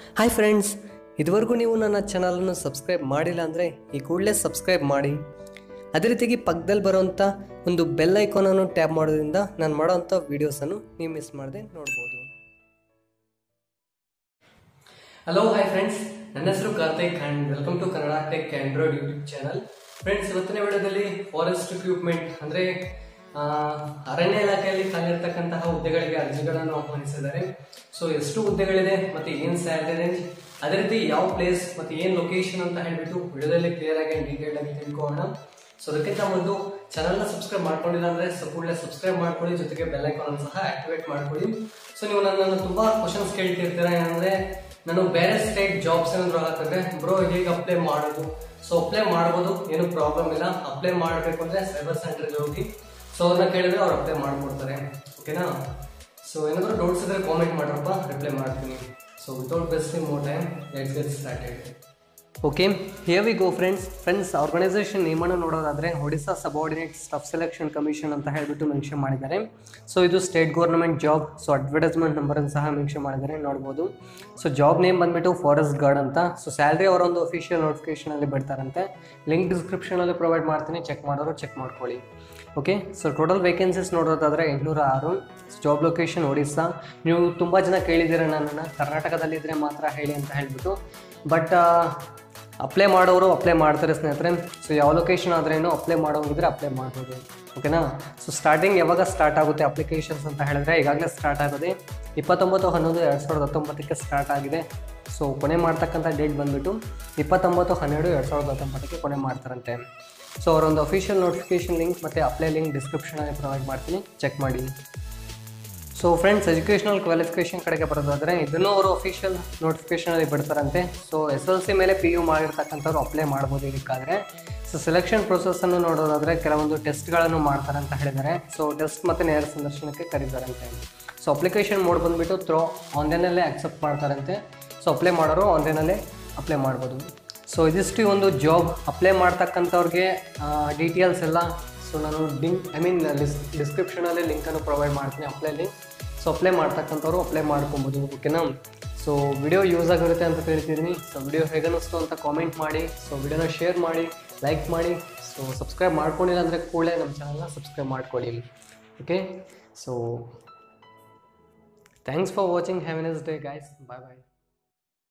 hi friends ಇದುವರೆಗೂ ನೀವು ನನ್ನ ಚಾನಲನ್ನು ಸಬ್ಸ್ಕ್ರೈಬ್ ಮಾಡಿಲ್ಲ ಅಂದರೆ ಈ ಕೂಡಲೇ ಸಬ್ಸ್ಕ್ರೈಬ್ ಮಾಡಿ ಅದೇ ರೀತಿಯಾಗಿ ಪಕ್ಕದಲ್ಲಿ ಬರುವಂಥ ಒಂದು ಬೆಲ್ ಐಕಾನನ್ನು ಟ್ಯಾಪ್ ಮಾಡೋದ್ರಿಂದ ನಾನು ಮಾಡೋವಂಥ ವೀಡಿಯೋಸನ್ನು ನೀವು ಮಿಸ್ ಮಾಡದೆ ನೋಡ್ಬೋದು ಹಲೋ ಹಾಯ್ ಫ್ರೆಂಡ್ಸ್ ನನ್ನ ಹೆಸರು Karthik and welcome to Kannada tech android YouTube channel friends ಇವತ್ತಿನ ವಿಡಿಯೋದಲ್ಲಿ ಫಾರೆಸ್ಟ್ ರಿಕ್ರೂಟ್ಮೆಂಟ್ ಅಂದರೆ ಅರಣ್ಯ ಇಲಾಖೆಯಲ್ಲಿ ಖಾಲಿರ್ತಕ್ಕಂತಹ ಹುದ್ದೆಗಳಿಗೆ ಅರ್ಜಿಗಳನ್ನು ಆಹ್ವಾನಿಸಿದ್ದಾರೆ ಸೊ ಎಷ್ಟು ಹುದ್ದೆಗಳಿದೆ ಮತ್ತೆ ಏನ್ ಸ್ಯಾಲರಿ ರೇಂಜ್ ಅದೇ ರೀತಿ ಯಾವ ಪ್ಲೇಸ್ ಮತ್ತೆ ಏನ್ ಲೊಕೇಶನ್ ಅಂತ ಹೇಳ್ಬಿಟ್ಟು ವಿಡಿಯೋದಲ್ಲಿ ಕ್ಲಿಯರ್ ಆಗಿ ಡೀಟೇಲ್ ಆಗಿ ತಿಳ್ಕೊಳ್ಳೋಣ ಸೊ ಅದಕ್ಕಿಂತ ಮೊದಲು ಚಾನಲ್ ನ ಸಬ್ಸ್ಕ್ರೈಬ್ ಮಾಡ್ಕೊಂಡಿಲ್ಲ ಅಂದ್ರೆ ಸೊ ಕೂಡಲೇ ಸಬ್ಸ್ಕ್ರೈಬ್ ಮಾಡ್ಕೊಳ್ಳಿ ಜೊತೆಗೆ ಬೆಲ್ ಐಕಾನ್ ಸಹ ಆಕ್ಟಿವೇಟ್ ಮಾಡ್ಕೊಳ್ಳಿ ಸೊ ನೀವು ನನ್ನನ್ನು ತುಂಬಾ ಕ್ವಶನ್ಸ್ ಕೇಳ್ತಿರ್ತೀರಾ ಏನಂದ್ರೆ ನಾನು ಬೇರೆ ಸ್ಟೇಟ್ ಜಾಬ್ಸ್ ಏನಾದ್ರು ಹಾಕಿದ್ರೆ ಬ್ರೋ ಹೇಗೆ ಅಪ್ಲೈ ಮಾಡೋದು ಸೊ ಅಪ್ಲೈ ಮಾಡ್ಬೋದು ಏನು ಪ್ರಾಬ್ಲಮ್ ಇಲ್ಲ ಅಪ್ಲೈ ಮಾಡಬೇಕು ಅಂದ್ರೆ ಸೈಬರ್ ಸೆಂಟರ್ಗೆ ಹೋಗಿ ಸೊ ಅವ್ರನ್ನ ಕೇಳಿದ್ರೆ ಅವ್ರು ಅಪ್ಲೈ ಮಾಡ್ಕೊಡ್ತಾರೆ ಓಕೆನಾ ಸೊ ಏನಾದರೂ ಡೌಟ್ಸ್ ಇದ್ರೆ ಕಾಮೆಂಟ್ ಮಾಡ್ರಪ್ಪ ರಿಪ್ಲೈ ಮಾಡ್ತೀನಿ so without wasting more time let's get started okay here we go friends friends organisation ನೇಮನ್ನು ನೋಡೋದಾದ್ರೆ Odisha subordinate staff selection commission ಅಂತ ಹೇಳ್ಬಿಟ್ಟು ಮೆನ್ಷನ್ ಮಾಡಿದ್ದಾರೆ ಸೊ ಇದು state government job so advertisement ನಂಬರನ್ನು ಸಹ ಮೆನ್ಷನ್ ಮಾಡಿದ್ದಾರೆ ನೋಡ್ಬೋದು ಸೊ ಜಾಬ್ ನೇಮ್ ಬಂದ್ಬಿಟ್ಟು ಫಾರೆಸ್ಟ್ ಗಾರ್ಡ್ ಅಂತ ಸೊ ಸ್ಯಾಲ್ರಿ ಅವರ ಒಂದು ಅಫಿಷಿಯಲ್ ನೋಟಿಫಿಕೇಶನಲ್ಲಿ ಬಿಡ್ತಾರಂತೆ ಲಿಂಕ್ ಡಿಸ್ಕ್ರಿಪ್ಷನಲ್ಲಿ ಪ್ರೊವೈಡ್ ಮಾಡ್ತೀನಿ ಚೆಕ್ ಮಾಡೋರು ಚೆಕ್ ಮಾಡ್ಕೊಳ್ಳಿ ಓಕೆ ಸೊ ಟೋಟಲ್ ವೇಕೆನ್ಸೀಸ್ ನೋಡೋದಾದ್ರೆ ಎಂಟುನೂರ ಆರು ಜಾಬ್ ಲೊಕೇಶನ್ ಒಡಿಸ್ಸಾ ನೀವು ತುಂಬ ಜನ ಕೇಳಿದ್ದೀರ ನನ್ನನ್ನು ಕರ್ನಾಟಕದಲ್ಲಿದ್ದರೆ ಮಾತ್ರ ಹೇಳಿ ಅಂತ ಹೇಳ್ಬಿಟ್ಟು ಬಟ್ ಅಪ್ಲೈ ಮಾಡೋರು ಅಪ್ಲೈ ಮಾಡ್ತಾರೆ ಸ್ನೇಹಿತರೆ ಸೊ ಯಾವ ಲೊಕೇಶನ್ ಆದ್ರೇನು ಅಪ್ಲೈ ಮಾಡೋಂಗಿದ್ರೆ ಅಪ್ಲೈ ಮಾಡ್ಬೋದು ಓಕೆನಾ ಸೊ ಸ್ಟಾರ್ಟಿಂಗ್ ಯಾವಾಗ ಸ್ಟಾರ್ಟ್ ಆಗುತ್ತೆ ಅಪ್ಲಿಕೇಶನ್ಸ್ ಅಂತ ಹೇಳಿದ್ರೆ ಈಗಾಗಲೇ ಸ್ಟಾರ್ಟ್ ಆಗೋದೆ ಇಪ್ಪತ್ತೊಂಬತ್ತು ಹನ್ನೊಂದು ಎರಡು ಸಾವಿರದ ಹತ್ತೊಂಬತ್ತಕ್ಕೆ ಸ್ಟಾರ್ಟ್ ಆಗಿದೆ ಸೊ ಕೊನೆ ಮಾಡ್ತಕ್ಕಂಥ ಡೇಟ್ ಬಂದುಬಿಟ್ಟು ಇಪ್ಪತ್ತೊಂಬತ್ತು ಹನ್ನೆರಡು ಎರಡು ಸಾವಿರದ ಹತ್ತೊಂಬತ್ತಕ್ಕೆ ಕೊನೆ ಮಾಡ್ತಾರಂತೆ ಸೊ ಅವರೊಂದು ಅಫಿಷಿಯಲ್ ನೋಟಿಫಿಕೇಶನ್ ಲಿಂಕ್ ಮತ್ತು ಅಪ್ಲೈ ಲಿಂಕ್ ಡಿಸ್ಕ್ರಿಪ್ಷನಲ್ಲಿ ಪ್ರೊವೈಡ್ ಮಾಡ್ತೀನಿ ಚೆಕ್ ಮಾಡಿ ಸೊ ಫ್ರೆಂಡ್ಸ್ ಎಜುಕೇಷನಲ್ ಕ್ವಾಲಿಫಿಕೇಷನ್ ಕಡೆಗೆ ಬರೋದಾದರೆ ಇದನ್ನು ಅವರು ಅಫಿಷಿಯಲ್ ನೋಟಿಫಿಕೇಷನಲ್ಲಿ ಬಿಡ್ತಾರಂತೆ ಸೊ ಎಸ್ ಎಲ್ ಸಿ ಮೇಲೆ ಪಿ ಯು ಮಾಡಿರ್ತಕ್ಕಂಥವ್ರು ಅಪ್ಲೈ ಮಾಡ್ಬೋದು ಇದಕ್ಕಾದರೆ ಸೊ ಸೆಲೆಕ್ಷನ್ ಪ್ರೊಸೆಸನ್ನು ನೋಡೋದಾದರೆ ಕೆಲವೊಂದು ಟೆಸ್ಟ್ಗಳನ್ನು ಮಾಡ್ತಾರೆ ಅಂತ ಹೇಳಿದ್ದಾರೆ ಸೊ ಟೆಸ್ಟ್ ಮತ್ತು ನೇರ ಸಂದರ್ಶನಕ್ಕೆ ಕರೀತಾರಂತೆ ಸೊ ಅಪ್ಲಿಕೇಶನ್ ಮೋಡ್ ಬಂದುಬಿಟ್ಟು ಥ್ರೋ ಆನ್ಲೈನಲ್ಲೇ ಆಕ್ಸೆಪ್ಟ್ ಮಾಡ್ತಾರಂತೆ ಸೊ ಅಪ್ಲೈ ಮಾಡೋರು ಆನ್ಲೈನಲ್ಲೇ ಅಪ್ಲೈ ಮಾಡ್ಬೋದು ಸೊ ಇದಿಷ್ಟು ಈ ಒಂದು ಜಾಬ್ ಅಪ್ಲೈ ಮಾಡ್ತಕ್ಕಂಥವ್ರಿಗೆ ಡೀಟೇಲ್ಸ್ ಎಲ್ಲ ಸೊ ನಾನು ಲಿಂಕ್ ಐ ಮೀನ್ ಲಿಸ್ ಡಿಸ್ಕ್ರಿಪ್ಷನಲ್ಲಿ ಲಿಂಕನ್ನು ಪ್ರೊವೈಡ್ ಮಾಡ್ತೀನಿ ಅಪ್ಲೈ ಲಿಂಕ್ ಸೊ ಅಪ್ಲೈ ಮಾಡ್ತಕ್ಕಂಥವ್ರು ಅಪ್ಲೈ ಮಾಡ್ಕೊಬೋದು ಓಕೆನಾ ಸೊ ವಿಡಿಯೋ ಯೂಸ್ ಆಗಿರುತ್ತೆ ಅಂತ ಹೇಳ್ತಿದ್ದೀನಿ ಸೊ ವಿಡಿಯೋ ಹೇಗನ್ನಿಸ್ತು ಅಂತ ಕಾಮೆಂಟ್ ಮಾಡಿ ಸೊ ವಿಡಿಯೋನ ಶೇರ್ ಮಾಡಿ ಲೈಕ್ ಮಾಡಿ ಸೊ ಸಬ್ಸ್ಕ್ರೈಬ್ ಮಾಡ್ಕೊಂಡಿಲ್ಲ ಅಂದರೆ ಕೂಡಲೇ ನಮ್ಮ ಚಾನಲ್ನ ಸಬ್ಸ್ಕ್ರೈಬ್ ಮಾಡ್ಕೊಳ್ಳಿ okay so thanks for watching have a nice day guys bye bye